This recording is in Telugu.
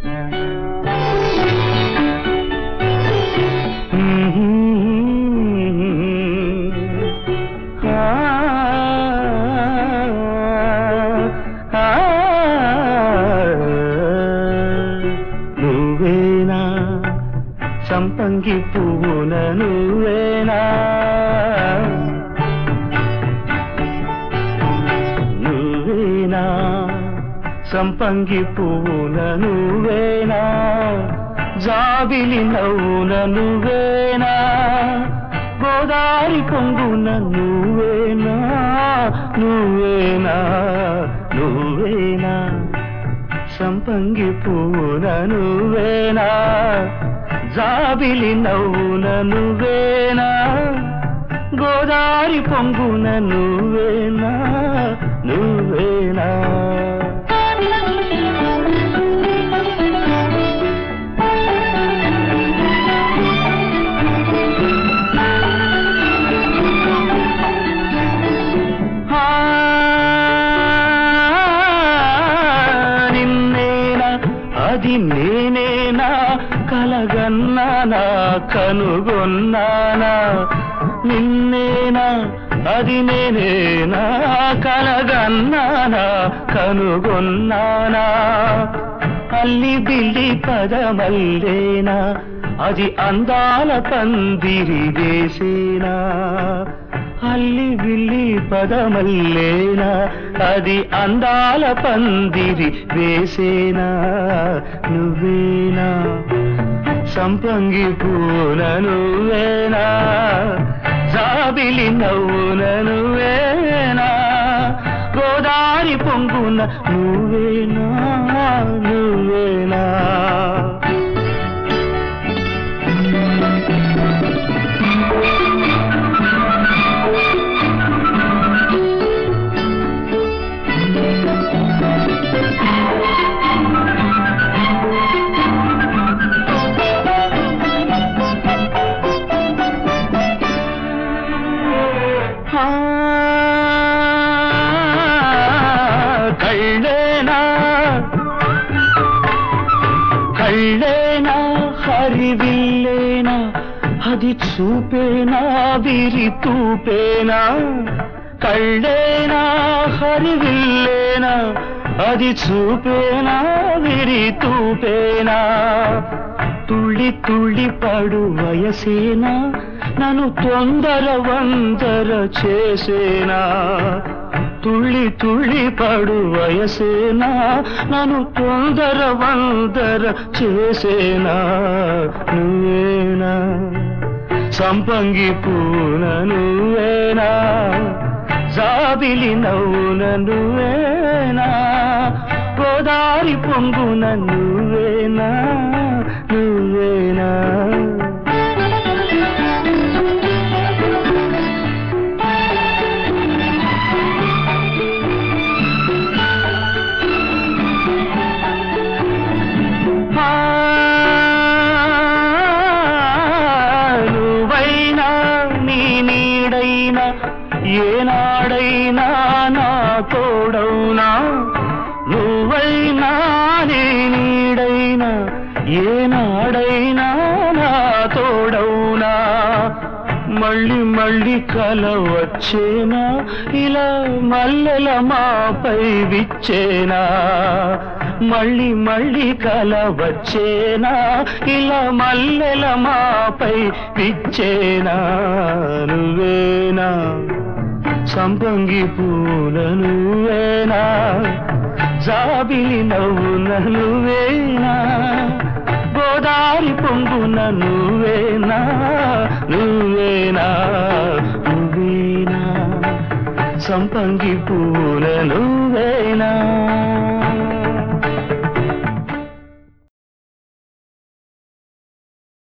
నువ్వేనా సంపంగి పువ్వున నువ్వేనా నువ్వేనా సంపంగి పువ్వున నువ్వేనా జాబిలి నవ్వున నువ్వేనా గోదారి పొంగున నువ్వేనా నువ్వేనా నువ్వేనా సంపంగి పూన నువ్వేనా జాబిలి నవ్వున నువ్వేనా గోదారి పొంగున నువ్వేనా నువ్వేనా ఆ, నిన్నేనా అది నేనేనా కలగన్నానా కనుగొన్నానా నిన్నేనా అది నేనేనా కలగన్నానా కనుగొన్నానా అల్లి బిల్లి పదమల్లేనా అది అందాల పందిరి వేసేనా అల్లి బిల్లి పదమల్లేనా అది అందాల పందిరి వేసేనా నువ్వేనా సంపంగి పూన నువ్వేనా జాబిలి నవ్వున నువ్వేనా గోదారి పొంగున నువ్వేనా నువ్వేనా ఆ, కళ్ళేనా కళ్ళేనా హరివిల్లేనా అది చూపేనా విరి తూపేనా కళ్ళేనా హరివిల్లేనా అది చూపేనా విరి తూపేనా తుళ్ళి తుళ్ళి పడు వయసేనా నన్ను తొందర వందర చేసేనా తుళ్ళి తుళ్ళి పడు వయసేనా నన్ను తొందర వందర చేసేనా నువ్వేనా సంపంగి పూన నువ్వేనా జాబిలి నవ్వున నువ్వేనా గోదారి పొంగున నువ్వేనా నువ్వేనా ఆ, నువ్వైనా నీ నీడైనా ఏనాడైనా నా తోడవునా నువ్వైనా నీ నీడైనా ఏనాడైనా నా తోడవునా మళ్ళీ మళ్ళీ కల వచ్చేనా ఇలా మల్లెల మాపై విచ్చేనా మళ్ళీ మళ్ళీ కల వచ్చేనా ఇలా మల్లెల మాపై విచ్చేనా నువ్వేనా సంపంగి పూల నువ్వేనా జాబిలి నవ్వున నువ్వేనా గోదారి పొంగున నువ్వేనా నువ్వేనా నువ్వేనా సంపంగి పూల నువ్వేనా